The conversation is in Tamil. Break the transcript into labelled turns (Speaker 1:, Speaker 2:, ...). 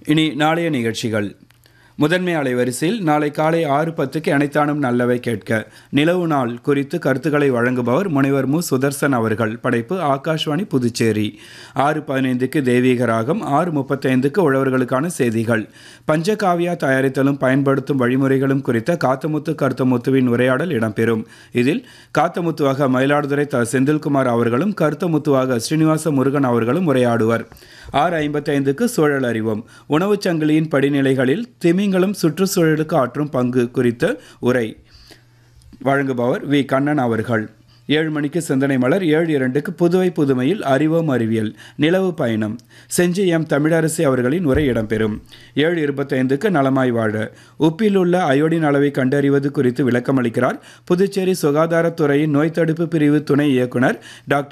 Speaker 1: இனி நாளைய நிகழ்ச்சிகள் முதன்மை அலைவரிசையில் நாளை காலை ஆறு பத்துக்கு அனைத்தானும் நல்லவை கேட்க நிலவு நாள் குறித்து கருத்துக்களை வழங்குபவர் முனைவர் மு சுதர்சன் அவர்கள் படைப்பு ஆகாஷ்வாணி புதுச்சேரி ஆறு பதினைந்துக்கு தெய்வீக ராகம் ஆறு முப்பத்தைந்துக்கு உழவர்களுக்கான செய்திகள் பஞ்சகாவியா தயாரித்தலும் பயன்படுத்தும் வழிமுறைகளும் குறித்த காத்தமுத்து கருத்தமுத்துவின் உரையாடல் இடம்பெறும் இதில் காத்தமுத்துவாக மயிலாடுதுறை த செந்தில்குமார் அவர்களும் கருத்தமுத்துவாக ஸ்ரீனிவாச முருகன் அவர்களும் உரையாடுவர் ஆறு ஐம்பத்தைந்துக்கு சூழல் அறிவோம் உணவுச் சங்கிலியின் படிநிலைகளில் திமிங்கலம் சுற்றுச்சூழலுக்கு ஆற்றும் பங்கு குறித்த உரை வழங்குபவர் வி கண்ணன் அவர்கள் ஏழு மணிக்கு சிந்தனை மலர் ஏழு இரண்டுக்கு புதுவை புதுமையில் அறிவோம் அறிவியல் நிலவு பயணம் செஞ்சி எம் தமிழரசி அவர்களின் உரை இடம்பெறும் ஏழு இருபத்தைந்துக்கு நலமாய் வாழ உப்பில் உள்ள அயோடின் அளவை கண்டறிவது குறித்து விளக்கமளிக்கிறார் புதுச்சேரி சுகாதாரத்துறையின் நோய் தடுப்பு பிரிவு துணை இயக்குனர் டாக்டர்